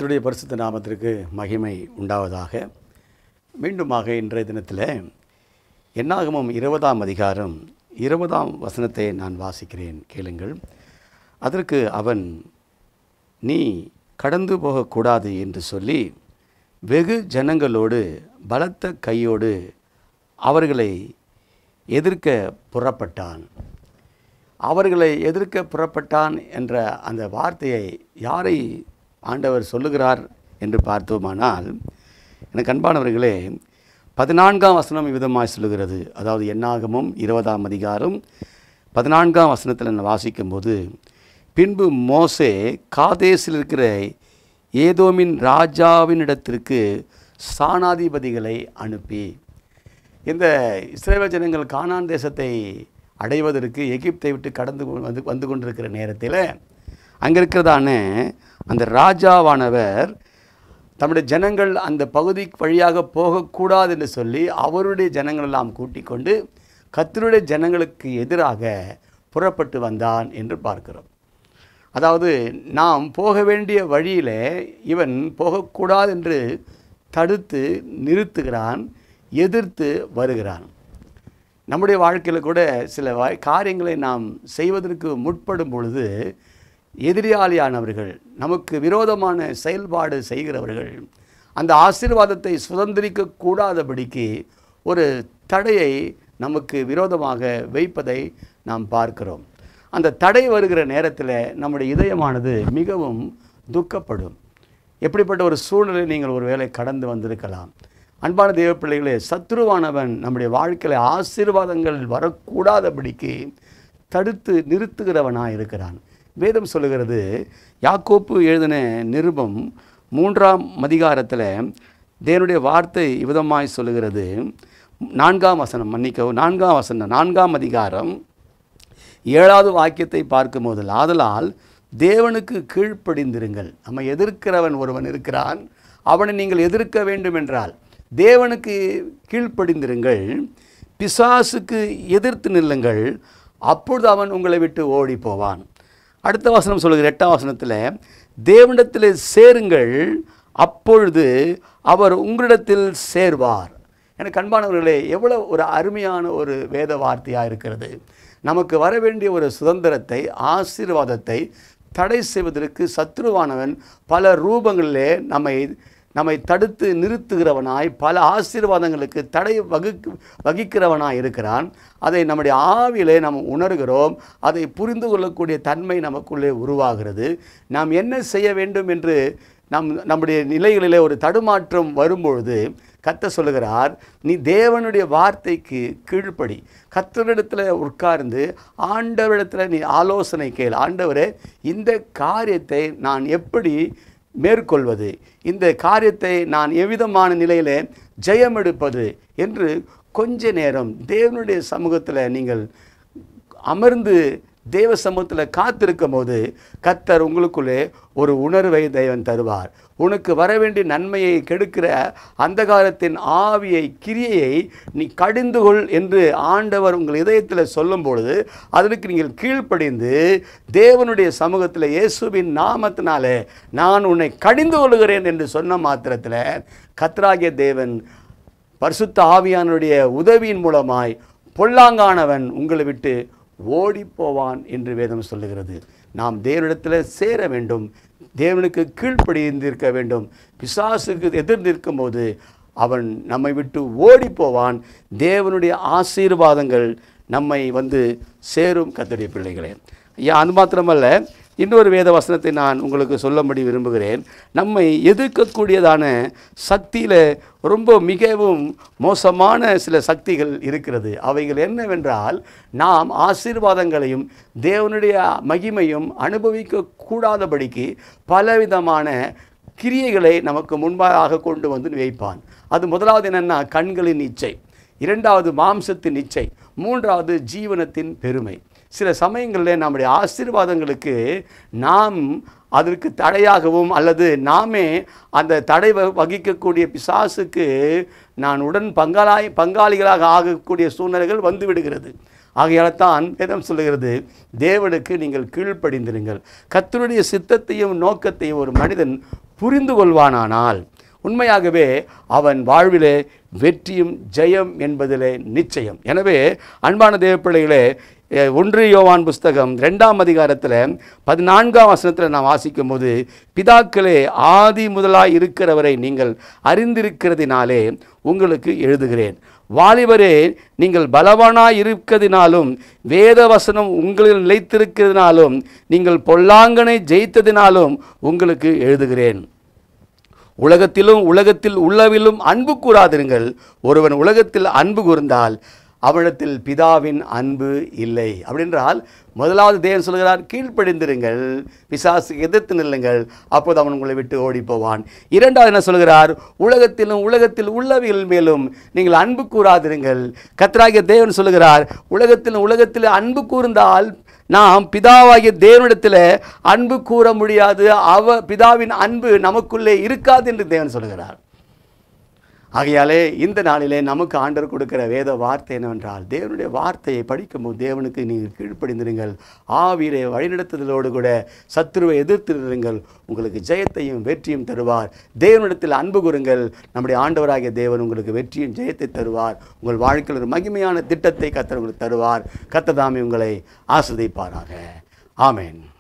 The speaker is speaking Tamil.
கர்த்தருடைய பரிசுத்த நாமத்திற்கு மகிமை உண்டாவதாக மீண்டுமாக இன்றைய தினத்தில் என்னாகமம் இருபதாம் அதிகாரம் இருபதாம் வசனத்தை நான் வாசிக்கிறேன் கேளுங்கள் அதற்கு அவன் நீ கடந்து போகக்கூடாது என்று சொல்லி வெகு ஜனங்களோடு பலத்த கையோடு அவர்களை எதிர்க்க புறப்பட்டான் அவர்களை எதிர்க்க புறப்பட்டான் என்ற அந்த வார்த்தையை யாரை ஆண்டவர் சொல்லுகிறார் என்று பார்த்தோமானால் எனக்கு அன்பானவர்களே பதினான்காம் வசனம் விதமாய் சொல்லுகிறது அதாவது என்னாகமும் இருபதாம் அதிகாரம் பதினான்காம் வசனத்தில் நான் வாசிக்கும்போது பின்பு மோசே காதேசில் இருக்கிற ஏதோமின் ராஜாவினிடத்திற்கு சாணாதிபதிகளை அனுப்பி இந்த இஸ்ரேல் ஜனங்கள் கானான் தேசத்தை அடைவதற்கு எகிப்தை விட்டு கடந்து கொ- வந்து வந்து கொண்டிருக்கிற நேரத்தில் அங்கே இருக்கிறதான அந்த ராஜாவானவர் தம்முடைய ஜனங்கள் அந்த பகுதி வழியாக போகக்கூடாது என்று சொல்லி அவருடைய ஜனங்கள் எல்லாம் கூட்டிக் கொண்டு கர்த்தருடைய ஜனங்களுக்கு எதிராக புறப்பட்டு வந்தான் என்று பார்க்கிறோம் அதாவது நாம் போக வேண்டிய வழியிலே இவன் போகக்கூடாது என்று தடுத்து நிறுத்துகிறான் எதிர்த்து வருகிறான் நம்முடைய வாழ்க்கையில் கூட சில வா- காரியங்களை நாம் செய்வதற்கு முற்படும் பொழுது எதிரியாளியானவர்கள் நமக்கு விரோதமான செயல்பாடு செய்கிறவர்கள் அந்த ஆசீர்வாதத்தை சுதந்திரிக்க கூடாதபடிக்கு ஒரு தடையை நமக்கு விரோதமாக வைப்பதை நாம் பார்க்கிறோம் அந்த தடை வருகிற நேரத்தில் நம்முடைய இதயமானது மிகவும் துக்கப்படும் எப்படிப்பட்ட ஒரு சூழ்நிலை நீங்கள் ஒருவேளை கடந்து வந்திருக்கலாம் அன்பான தேவ பிள்ளைகளே சத்ருவானவன் நம்முடைய வாழ்க்கையில் ஆசீர்வாதங்கள் வரக்கூடாதபடிக்கு தடுத்து நிறுத்துகிறவனாக இருக்கிறான் வேதம் சொல்லுகிறது யாக்கோப்பு எழுதின நிருபம் மூன்றாம் அதிகாரத்தில் தேவனுடைய வார்த்தை விதமாய் சொல்லுகிறது நான்காம் வசனம் மன்னிக்கவும் நான்காம் வசனம் நான்காம் அதிகாரம் ஏழாவது வாக்கியத்தை பார்க்கும்போது ஆதலால் தேவனுக்கு கீழ்ப்படிந்திருங்கள் நம்ம எதிர்க்கிறவன் ஒருவன் இருக்கிறான் அவனை நீங்கள் எதிர்க்க வேண்டும் என்றால் தேவனுக்கு கீழ்ப்படிந்திருங்கள் பிசாசுக்கு எதிர்த்து நில்லுங்கள் அப்பொழுது அவன் உங்களை விட்டு ஓடி போவான் அடுத்த வசனம் சொல்லுகிற எட்டாம் வசனத்தில் தேவனிடத்தில் சேருங்கள் அப்பொழுது அவர் உங்களிடத்தில் சேர்வார் எனக்கு அன்பானவர்களே எவ்வளோ ஒரு அருமையான ஒரு வேத வார்த்தையாக இருக்கிறது நமக்கு வர வேண்டிய ஒரு சுதந்திரத்தை ஆசீர்வாதத்தை தடை செய்வதற்கு சத்ருவானவன் பல ரூபங்களிலே நம்மை நம்மை தடுத்து நிறுத்துகிறவனாய் பல ஆசீர்வாதங்களுக்கு தடை வகுக்கு வகிக்கிறவனாய் இருக்கிறான் அதை நம்முடைய ஆவியிலே நாம் உணர்கிறோம் அதை புரிந்து கொள்ளக்கூடிய தன்மை நமக்குள்ளே உருவாகிறது நாம் என்ன செய்ய வேண்டும் என்று நம் நம்முடைய நிலைகளிலே ஒரு தடுமாற்றம் வரும்பொழுது கத்த சொல்லுகிறார் நீ தேவனுடைய வார்த்தைக்கு கீழ்ப்படி கத்தரிடத்தில் உட்கார்ந்து ஆண்டவரிடத்தில் நீ ஆலோசனை கேள் ஆண்டவரே இந்த காரியத்தை நான் எப்படி மேற்கொள்வது இந்த காரியத்தை நான் எவ்விதமான நிலையில் ஜெயம் எடுப்பது என்று கொஞ்ச நேரம் தேவனுடைய சமூகத்தில் நீங்கள் அமர்ந்து தேவ சமூகத்தில் காத்திருக்கும் போது கத்தர் உங்களுக்குள்ளே ஒரு உணர்வை தேவன் தருவார் உனக்கு வர வேண்டிய நன்மையை கெடுக்கிற அந்தகாரத்தின் ஆவியை கிரியையை நீ கடிந்து கொள் என்று ஆண்டவர் உங்கள் இதயத்தில் சொல்லும் பொழுது அதற்கு நீங்கள் கீழ்ப்படிந்து தேவனுடைய சமூகத்தில் இயேசுவின் நாமத்தினாலே நான் உன்னை கடிந்து கொள்கிறேன் என்று சொன்ன மாத்திரத்தில் கத்ராகிய தேவன் பரிசுத்த ஆவியானுடைய உதவியின் மூலமாய் பொல்லாங்கானவன் உங்களை விட்டு ஓடிப்போவான் என்று வேதம் சொல்லுகிறது நாம் தேவனிடத்தில் சேர வேண்டும் தேவனுக்கு கீழ்ப்படிந்திருக்க வேண்டும் பிசாசுக்கு எதிர் நிற்கும்போது அவன் நம்மை விட்டு ஓடிப்போவான் தேவனுடைய ஆசீர்வாதங்கள் நம்மை வந்து சேரும் கத்தடைய பிள்ளைகளே ஐயா அது மாத்திரமல்ல இன்னொரு வேத வசனத்தை நான் உங்களுக்கு சொல்லும்படி விரும்புகிறேன் நம்மை எதிர்க்கக்கூடியதான சக்தியில் ரொம்ப மிகவும் மோசமான சில சக்திகள் இருக்கிறது அவைகள் என்னவென்றால் நாம் ஆசீர்வாதங்களையும் தேவனுடைய மகிமையும் அனுபவிக்க கூடாதபடிக்கு பலவிதமான கிரியைகளை நமக்கு முன்பாக கொண்டு வந்து வைப்பான் அது முதலாவது என்னென்னா கண்களின் இச்சை இரண்டாவது மாம்சத்தின் இச்சை மூன்றாவது ஜீவனத்தின் பெருமை சில சமயங்களில் நம்முடைய ஆசீர்வாதங்களுக்கு நாம் அதற்கு தடையாகவும் அல்லது நாமே அந்த தடை வ- வகிக்கக்கூடிய பிசாசுக்கு நான் உடன் பங்காளாய் பங்காளிகளாக ஆகக்கூடிய சூழ்நிலைகள் வந்து விடுகிறது ஆகையால் தான் வேதம் சொல்லுகிறது தேவனுக்கு நீங்கள் கீழ்ப்படிந்திருங்கள் கர்த்தருடைய சித்தத்தையும் நோக்கத்தையும் ஒரு மனிதன் புரிந்து கொள்வானானால் உண்மையாகவே அவன் வாழ்விலே வெற்றியும் ஜெயம் என்பதிலே நிச்சயம் எனவே அன்பான தேவப்பிள்ளைகளே அஹ், ஒன்று யோவான் புஸ்தகம் ரெண்டாம் அதிகாரத்தில் பதினான்காம் வசனத்தில் நான் வாசிக்கும் போது பிதாக்களே ஆதி முதலாய் இருக்கிறவரை நீங்கள் அறிந்திருக்கிறதினாலே உங்களுக்கு எழுதுகிறேன் வாலிபரே நீங்கள் பலவானாய் இருக்கிறதினாலும் வேத வசனம் உங்களில் நிலைத்திருக்கிறதினாலும் நீங்கள் பொல்லாங்கனை ஜெயித்ததினாலும் உங்களுக்கு எழுதுகிறேன் உலகத்திலும் உலகத்தில் உள்ளவிலும் அன்பு கூறாதிருங்கள் ஒருவன் உலகத்தில் அன்பு கூர்ந்தால் அவனிடத்தில் பிதாவின் அன்பு இல்லை அப்படின்றால் முதலாவது தேவன் சொல்கிறார் கீழ்ப்படிந்திருங்கள் பிசாசு எதிர்த்து நில்லுங்கள் அப்போது அவன் உங்களை விட்டு ஓடி போவான் இரண்டாவது என்ன சொல்கிறார் உலகத்திலும் உலகத்தில் உள்ளவைகள் மேலும் நீங்கள் அன்பு கூறாதிருங்கள் கத்தராகிய தேவன் சொல்கிறார் உலகத்திலும் உலகத்தில் அன்பு கூர்ந்தால் நாம் பிதாவாகிய தேவனிடத்தில் அன்பு கூற முடியாது அவ பிதாவின் அன்பு நமக்குள்ளே இருக்காது என்று தேவன் சொல்கிறார் ஆகையாலே இந்த நாளிலே நமக்கு ஆண்டவர் கொடுக்கிற வேத வார்த்தை என்னவென்றால் தேவனுடைய வார்த்தையை படிக்கும்போது தேவனுக்கு நீங்கள் கீழ்ப்படிந்திருங்கள் ஆவியிலே வழிநடத்துதலோடு கூட சத்துருவை எதிர்த்திருங்கள் உங்களுக்கு ஜெயத்தையும் வெற்றியும் தருவார் தேவனிடத்தில் அன்பு கூறுங்கள் நம்முடைய ஆண்டவராகிய தேவன் உங்களுக்கு வெற்றியும் ஜெயத்தை தருவார் உங்கள் வாழ்க்கையில் ஒரு மகிமையான திட்டத்தை கத்தர் உங்களுக்கு தருவார் கத்ததாமி உங்களை ஆஸ்வதிப்பாராக ஆமென்